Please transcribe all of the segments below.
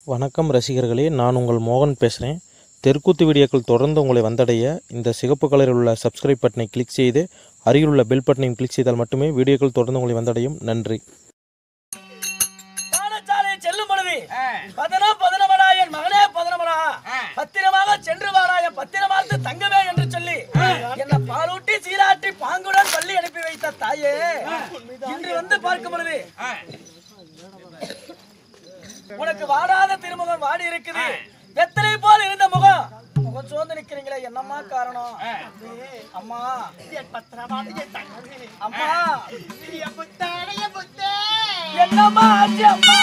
வணக்கம் ரசிகர்களே நான் உங்கள் மோகன் பேசுகிறேன் தெற்குத்து வீடியோக்கள் தொடர்ந்து உங்களை வந்தடைய இந்த சிகப்பு கலரில் உள்ள சப்ஸ்கிரைப் பட்டனை கிளிக் செய்து அருகில் உள்ள பெல் பட்டனையும் கிளிக் செய்தால் மட்டுமே வீடியோக்கள் தொடர்ந்து உங்களை வந்தடையும் நன்றி பாடசாலை செல்லும் பொழுது பதனா பதனமடா என் மகனே பதனமடா பத்திரமாக சென்று வாராய பத்திரமார்த்து தங்கவே என்று சொல்லி என்ன பாலூட்டி சீராட்டி பாங்குடன் பள்ளி அனுப்பி வைத்த தாயே இன்று வந்து பார்க்கும் பொழுது உனக்கு வாடாத திருமுகம் வாடி இருக்குது வெத்தலை போல் இருந்த முகம் முகம் சோர்ந்து நிக்கிறீங்களே என்னம்மா காரணம் அம்மா அம்மா என்னம்மா ஆச்சு அம்மா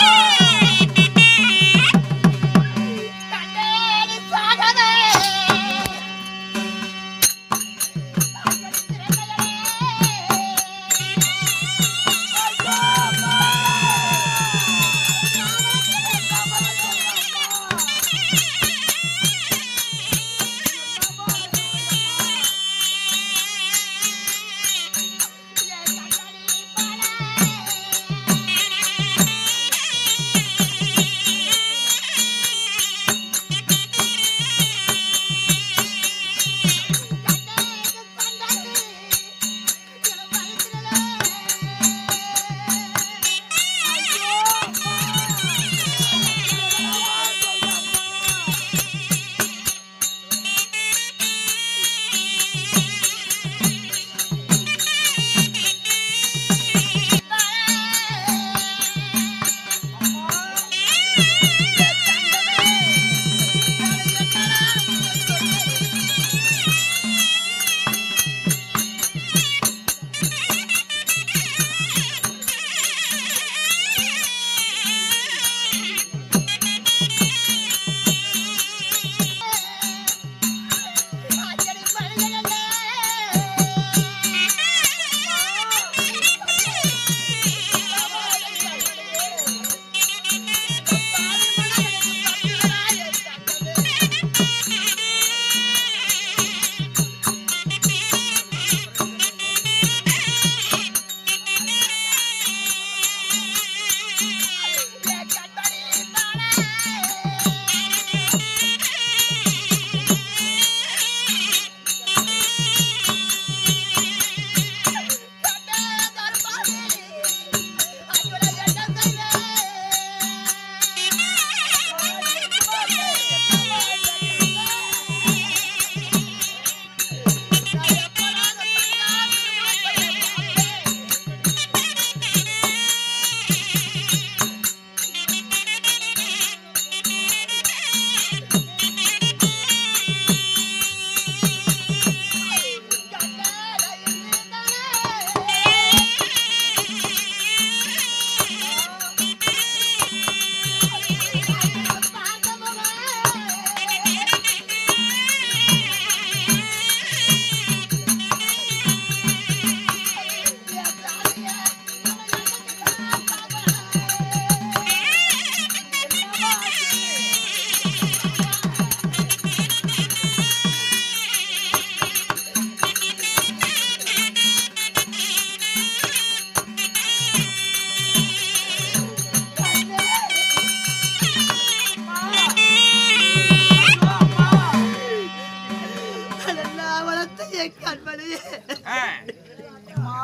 அம்மா,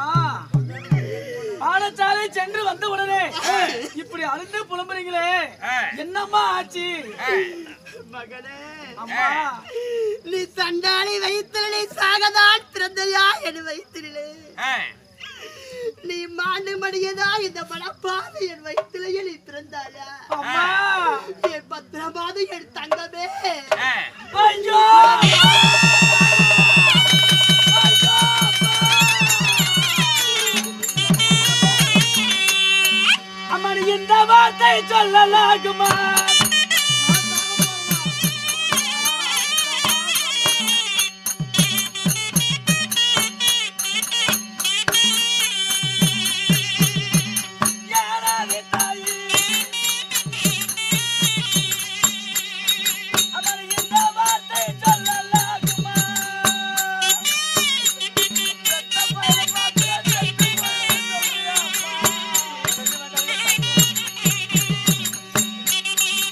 பாடசாலை சென்று வந்த உடனே இப்படி அழுந்து புலம்புறீங்களே என்னம்மா ஆச்சு மகனே அம்மா நீ சண்டாளி வயிற்றில நீ சாகதான் பிறந்தையா என் வயிற்றிலே நீ மாண்டு மடியதா இந்த மனப்பாதை என் வயிற்றிலேயே நீ பிறந்தாயா அம்மா என் பத்திரமாவது என் தங்கமே ஐயோ அம்மா நீ இந்த வார்த்தை சொல்லலாகுமா யாராவது தாயி அம்மா நீ இந்த வார்த்தை சொல்லலாகுமா செத்த பையனை பார்த்து செத்து போய் சொல்றியா அம்மா?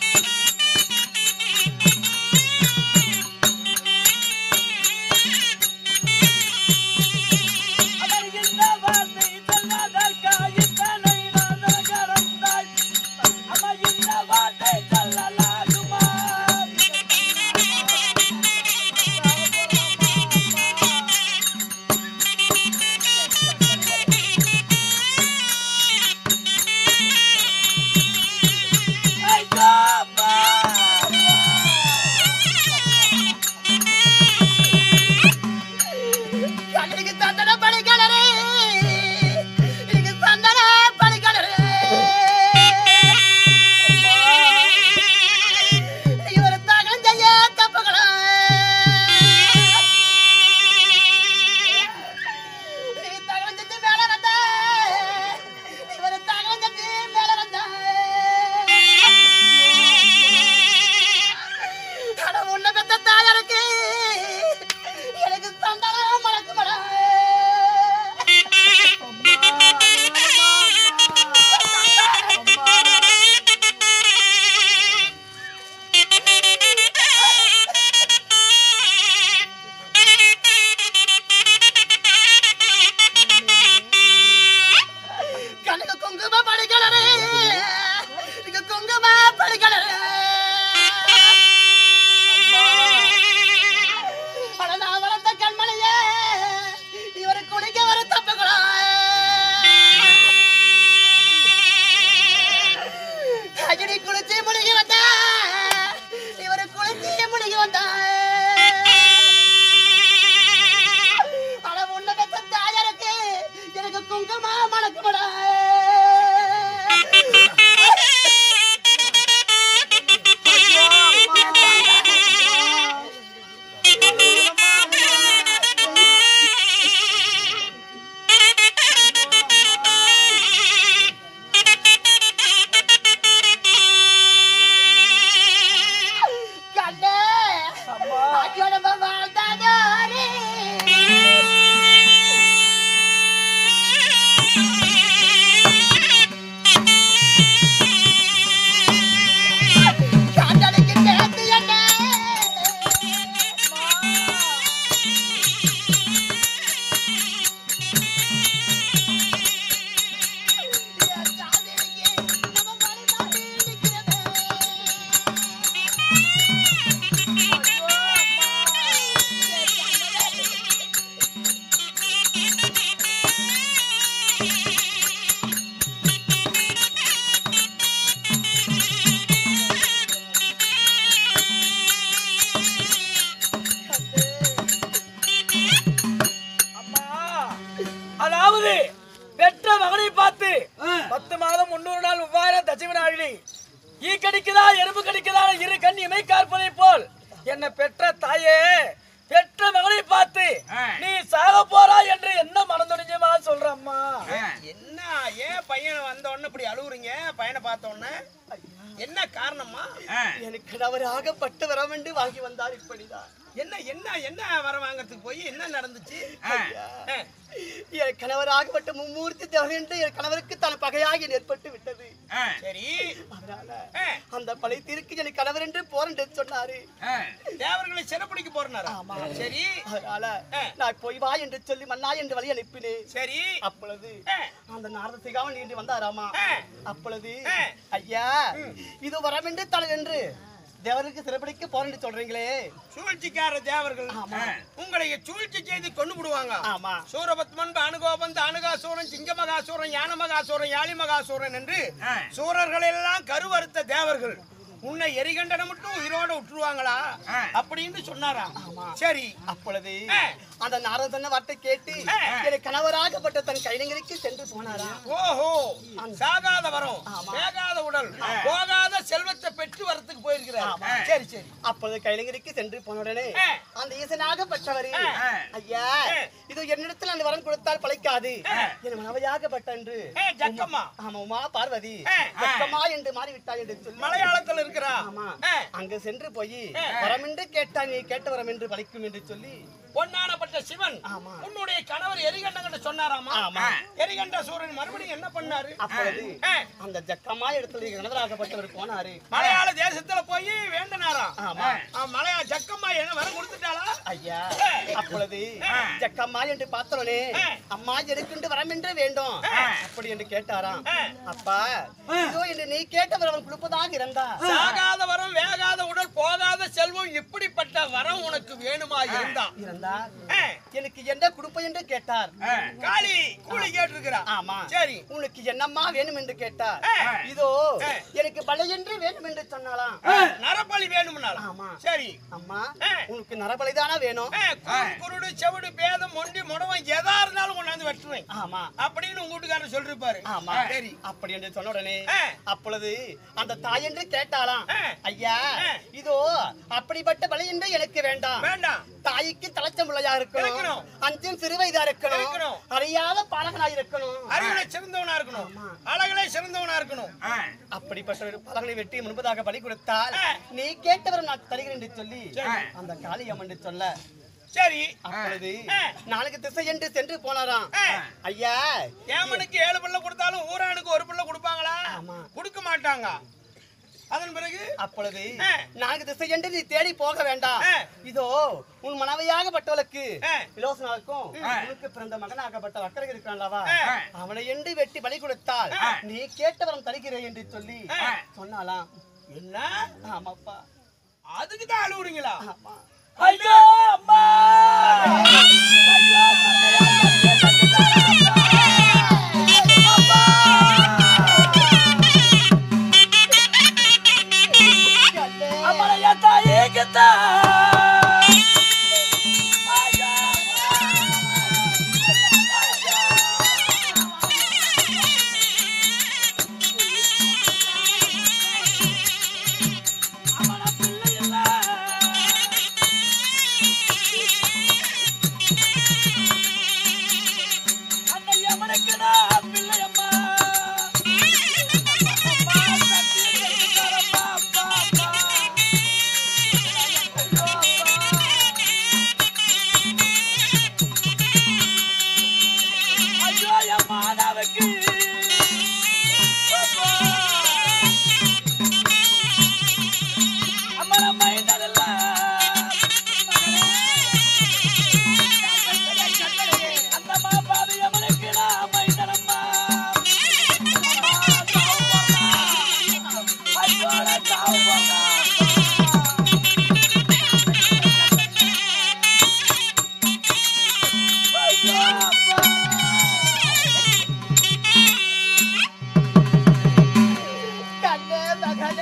வந்து பத்து மாதம் முன்னூறு நாள் இவ்வாறு தசமி நாளில் ஈ கடிக்குதா எறும்பு கடிக்குதா இரு கண் இமை பார்ப்பதை போல் என்னை பெற்ற தாயே பெற்ற மகனை பார்த்து நீ சாக போறா என்று என்ன மனதுணிஞ்சமா சொல்றம்மா என்ன ஏன் பையன் வந்த உடனே இப்படி அழுகுறீங்க பையனை பார்த்த உடனே என்ன காரணமா எனக்கு கணவராகப்பட்டு வர வேண்டும் வாங்கி வந்தார் இப்படிதான் என்ன என்ன என்ன வர வாங்குறதுக்கு போய் என்ன நடந்துச்சு என் கணவராகப்பட்ட மும்மூர்த்தி தேவன் என்று என் கணவருக்கு தன் பகையாகி ஏற்பட்டு விட்டது சரி அதனால ஆ, அந்த பழி தீர்க்கு என் கணவர் என்று போர் என்று சொன்னாரு ஆ, தேவர்களை சிறப்பிடிக்க போறனாரா சரி அதனால நான் போய் வா என்று சொல்லி மன்னா என்று வழி அனுப்பினேன் சரி அப்பொழுது ஆ, அந்த நாரத சிகாவன் நீண்டு வந்தாராமா ஆ. அப்பொழுது ஆ. ஐயா இது வரமென்று தலை என்று தேவருக்கு சிறப்பிடிக்க போறேன்னு சொல்றீங்களே சூழ்ச்சிக்கார தேவர்கள் ஆமா. உங்களை சூழ்ச்சி செய்து கொண்டு விடுவாங்க ஆமா சூரபத்மன் அனுகோபந்த் அனுகாசூரன் சிங்கமகாசூரன் யானமகாசூரன் யாழிமகாசூரன் என்று சூரர்கள் எல்லாம் கருவறுத்த தேவர்கள் உன்னை எரிகண்டன மட்டும் உயிரோட விட்டுருவாங்களா அப்படின்னு சொன்னாராம் சரி அப்பொழுது ஆ. அந்த நாரத சொன்ன வார்த்தை கேட்டு ஆ. எனக்கு கணவராகப்பட்ட தன் கைநகருக்கு சென்று போனாரா ஓஹோ சாகாத வரம் ஆமா. வேகாத உடல் போகாத செல்வத்தை பெற்று வரத்துக்கு போயிருக்கிறார் சரி சரி அப்பொழுது கைலங்கரிக்கு சென்று போன உடனே ஆ. அந்த ஈசனாகப்பட்டவர் ஆ. ஐயா இது என்னிடத்தில் அந்த வரம் கொடுத்தால் பழைக்காது என் மனவையாகப்பட்ட என்று ஏ ஜக்கம்மா ஆமா உமா பார்வதி ஆ. ஜக்கம்மா என்று மாறிவிட்டாய் என்று சொல்லி மலையாளத்துல இருக்கிறா ஆமா ஆ. அங்க சென்று போய் வரம் என்று கேட்டா நீ கேட்ட வரம் என்று பலிக்கும் என்று சொல்லி பொன்னானப்பட்ட சிவன் ஆமா. உன்னுடைய கணவர் எரிகண்டங்கிட்ட சொன்னாராமா ஆமா. எரிகண்ட சூரன் மறுபடியும் என்ன பண்ணாரு அப்பொழுது ஆ. அந்த ஜக்கம்மா இடத்துல கணவராகப்பட்டவர் போனாரு மலையாள தேசத்துல போய் வேண்டனாராம் ஆமா. ஆ, மலையா ஜக்கம்மா என்ன வர கொடுத்துட்டாளா ஐயா அப்பொழுது ஜக்கம்மா என்று பார்த்தோனே அம்மா எதுக்குண்டு வரம் என்று வேண்டும் அப்படி என்று கேட்டாராம் அப்பா இதோ என்று நீ கேட்டவர் அவன் கொடுப்பதாக இருந்தா சாகாத வரம் வேகாத உடல் போகாத செல்வம் இப்படிப்பட்ட வரம் உனக்கு வேணுமா இருந்தா இருந்தா ஆ, எனக்கு என்ன கொடுப்ப என்று கேட்டார் ஆ, காளி கூலி கேட்டிருக்கிறா ஆமா சரி உனக்கு என்னம்மா வேணும் என்று கேட்டார் இதோ எனக்கு பலை என்று வேணும் என்று சொன்னாலாம் நரபலி வேணும்னால ஆமா சரி அம்மா ஆ. உனக்கு நரபலை தானா வேணும் ஆ, குரு- குருடு செவிடு பேதம் மொண்டி முடவன் எதா இருந்தாலும் கொண்டாந்து வெட்டுறேன் ஆமா அப்படின்னு உங்க வீட்டுக்காரர் சொல்லிருப்பாரு ஆமா சரி அப்படி என்று சொன்ன உடனே ஆ. அப்பொழுது அந்த தாய் என்று கேட்டாலாம் ஆ. ஐயா ஆ. இதோ அப்படிப்பட்ட பலி என்று எனக்கு வேண்டாம் வேண்டாம் தாய்க்கு தலைச்சமுளையா இருக்கணும் இருக்கணும். அஞ்சும் சிறுவயதா இருக்கணும் இருக்கணும். அறியாத பாலகனா இருக்கணும் அறிவுல சிறந்தவனா இருக்கணும் அழகுல சிறந்தவனா இருக்கணும் அப்படிப்பட்ட ஒரு பலகனை வெட்டி முன்பதாக பலி கொடுத்தால் ஆ. நீ கேட்டவர் நான் தருகிறேன் என்று சொல்லி அந்த காளியம் என்று சொல்ல சரி அப்பொழுது ஆ. நாளைக்கு திசை என்று சென்று போனாராம் ஆ. ஐயா ஏமனுக்கு ஏழு பிள்ளை கொடுத்தாலும் ஊரானுக்கு ஒரு பிள்ளை கொடுப்பாங்களா ஆமா. கொடுக்க மாட்டாங்க அதன் பிறகு அப்பொழுது ஆ. நான்கு திசை என்று நீ தேடி போக வேண்டாம் ஆ. இதோ உன் மனைவியாகப்பட்டவளுக்கு ஆ. விலோசனாக்கும் உனக்கு பிறந்த மகனாகப்பட்ட வக்கரக இருக்கிறான்லவா ஆ. அவனை என்று வெட்டி பலி கொடுத்தால் நீ கேட்டவரம் தருகிறேன் என்று சொல்லி ஆ. சொன்னாலாம் என்ன ஆமாப்பா அதுக்கு தான் அழுவுறீங்களா ஆமா ஐயோ அம்மா அம்மனைய தாயிக்குத்தா அன்னையம்மனுக்கு நான் பிள்ளையம்மா அம்மா சத்தியம் சொல்லுறாரம்மா அப்பா அப்பா ஐயோ என் மாதாவுக்கு அம்மா நம்ம இதல்ல அந்த மாபாவி அவனுக்கு நான் மைந்தனம்மா ஐயோ நான் சாவு போறேன். ஐயோ அப்பா. கண்ணே மகனே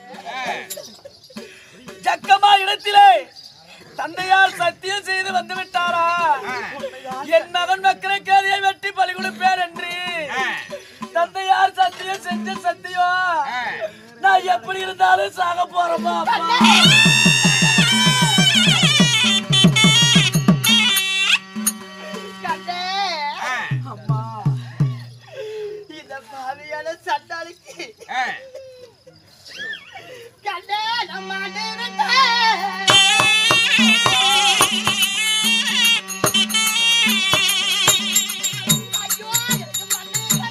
ஜக்கமா இடத்திலே தந்தையார் சத்தியம் செய்து வந்து விட்டாரா என் மகன் மக்களுக்கு அதை வெட்டி பலி கொடுப்பேன் என்று எப்படி இருந்தாலும் சாக போறோமா அப்பா கண்ணே அம்மா இந்த பாவியான சண்டாளுக்கு கண்ணே நம்ம ஐயோ எனக்கு மண்ணு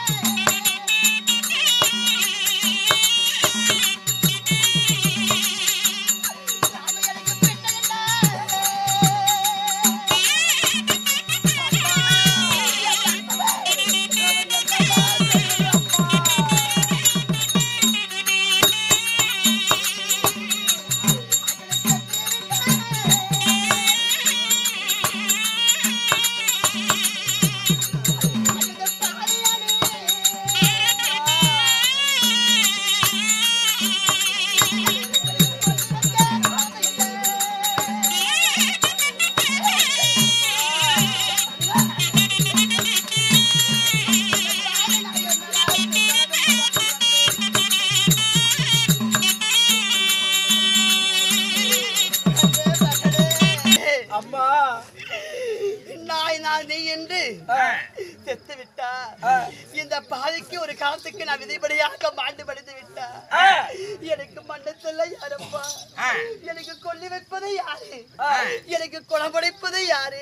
அம்மா நாய் நான் நீ என்று செத்து விட்டா இந்த பாதைக்கு ஒரு காலத்துக்கு நான் விதிபடியாக மாண்டு படித்து விட்டா எனக்கு மண்டத்துல யாரப்பா எனக்கு கொல்லி வைப்பது யாரு எனக்கு குணப்படைப்பது யாரு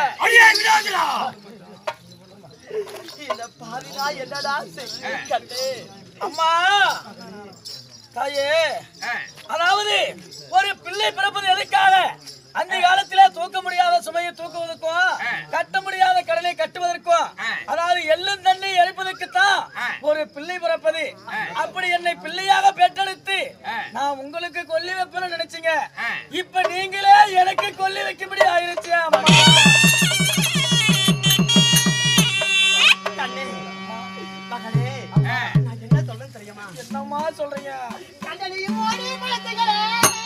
இந்த பாவினா என்னடா செய்ய கண்டு அம்மா தாயே அதாவது ஒரு பிள்ளை பிறப்பது எதுக்காக அந்த காலத்திலே தூக்க முடியாத சுமையை தூக்குவதற்கும் கட்ட முடியாத கடனை கட்டுவதற்கும் அதாவது எள்ளும் தண்ணி எரிப்பதற்குத்தான் ஒரு பிள்ளை பிறப்பது அப்படி என்னை பிள்ளையாக பெற்றெடுத்து நான் உங்களுக்கு கொல்லி வைப்பேன்னு நினைச்சீங்க இப்ப நீங்களே எனக்கு கொல்லி வைக்கும்படி ஆயிருச்சு அம்மா கண்ணே மகனே நான் என்ன சொல்றேன் தெரியுமா என்னம்மா சொல்றீங்க கண்ணனையும் ஓடி குழந்தைகளே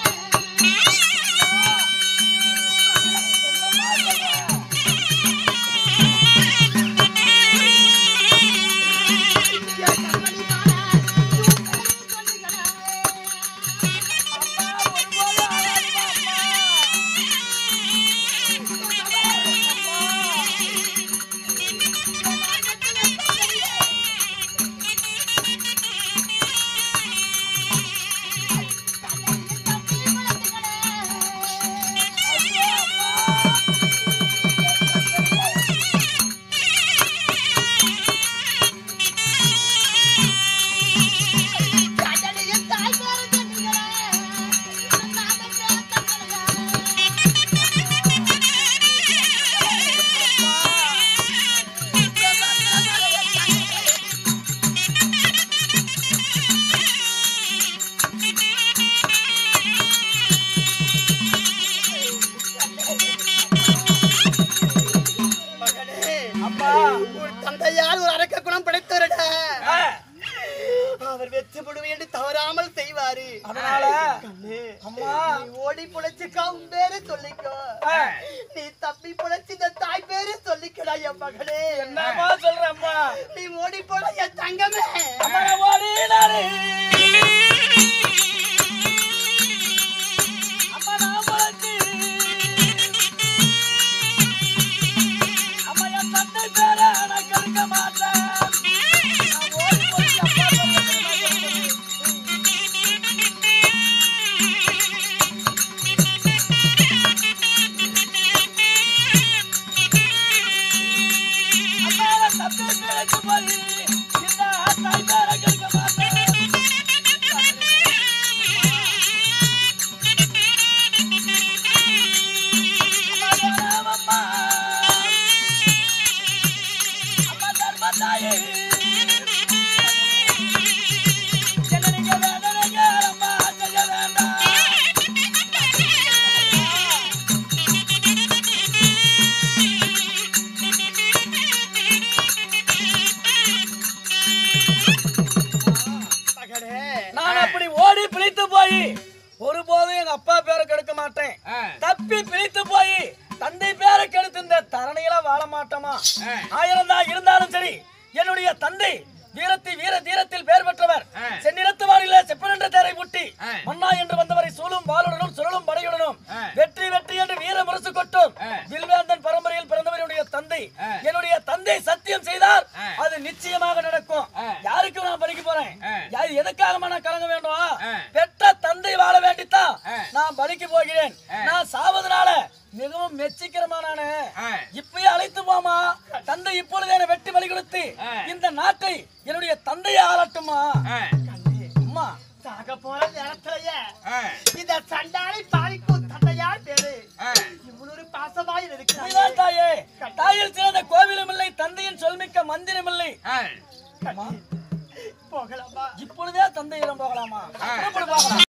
மகனே அம்மா ஒரு தந்தையால் ஒரு அரக்க குணம் படைத்தவரடா ஆ, அவர் வெற்றுப்படுவே என்று தவறாமல் செய்வாரு அதனால கண்ணே, அம்மா நீ ஓடி புழைச்சுக்கா உன் பேரு சொல்லிக்கோ ஆ, நீ தப்பி புழைச்சு இந்த தாய் பேரு சொல்லிக்கடா என் மகனே என்னம்மா சொல்ற அம்மா நீ ஓடி போட என் தங்கமே அம்மா நான் ஓடினாரு அம்மா நான் பழச்சு அம்மா என் தந்தை பேர நான் கெடுக்க மாட்டேன் நான் ஓடி போய் அப்பா சொல்ல அம்மா நான் தந்தை பேருக்கு போய் இந்த தாய் பேர கெடுக்க மாட்டேன் அம்மா அம்மா தர்மத்தாயே என்ன நீங்க வேதனைங்க அம்மா செய்ய வேண்டாம் மகனே நான் அப்படி ஓடி பிழைத்து போய் ஒருபோதும் எங்க அப்பா பேரை கெடுக்க மாட்டேன் தப்பி பிழைத்து போய் தந்தை பேரை கெடுத்து இந்த தரணியில வாழ மாட்டோமா ஆயிரம் தான் இருந்தாலும் சரி என்னுடைய தந்தை வீரத்தை வீர தீரத்தில் பெயர் பெற்றவர் செந்நிறத்து வாரில செப்பனென்ற வேண்டி மன்னா என்று வந்தவரை சூழும் வாளுடனும் சுழலும் படையுடனும் வெற்றி வெற்றி என்று வீர முரசு கொட்டும் வில்வேந்தன் பரம்பரையில் பிறந்தவர் என்னுடைய தந்தை என்னுடைய தந்தை சத்தியம் செய்தார் அது நிச்சயமாக நடக்கும் யாருக்கு நான் படிக்க போறேன் யார் எதுக்காக நான் கலங்க வேண்டும் பெற்ற தந்தை வாழ வேண்டித்தான் நான் பலிக்கு போகிறேன் நான் சாவதனால மிகவும் மெச்சிக்கிறமானானே இப்பயே அழைத்து போமா தந்தை இப்பொழுது என்னை வெட்டி பலி கொடுத்து இந்த நாட்டை என்னுடைய தந்தையை ஆளட்டுமா அம்மா சாக போற நேரத்திலேயே இந்த சண்டாளி பாதிக்கும் தந்தையார் பேரு இவ்வளவு பாசமாய் இருக்கிறார் இதுதான் தாயே தாயில் சிறந்த கோவிலும் இல்லை தந்தையின் சொல்மிக்க மந்திரம் இல்லை அம்மா, போகலாமா இப்பொழுதே தந்தையிடம் போகலாமா புறப்படு போகலாம்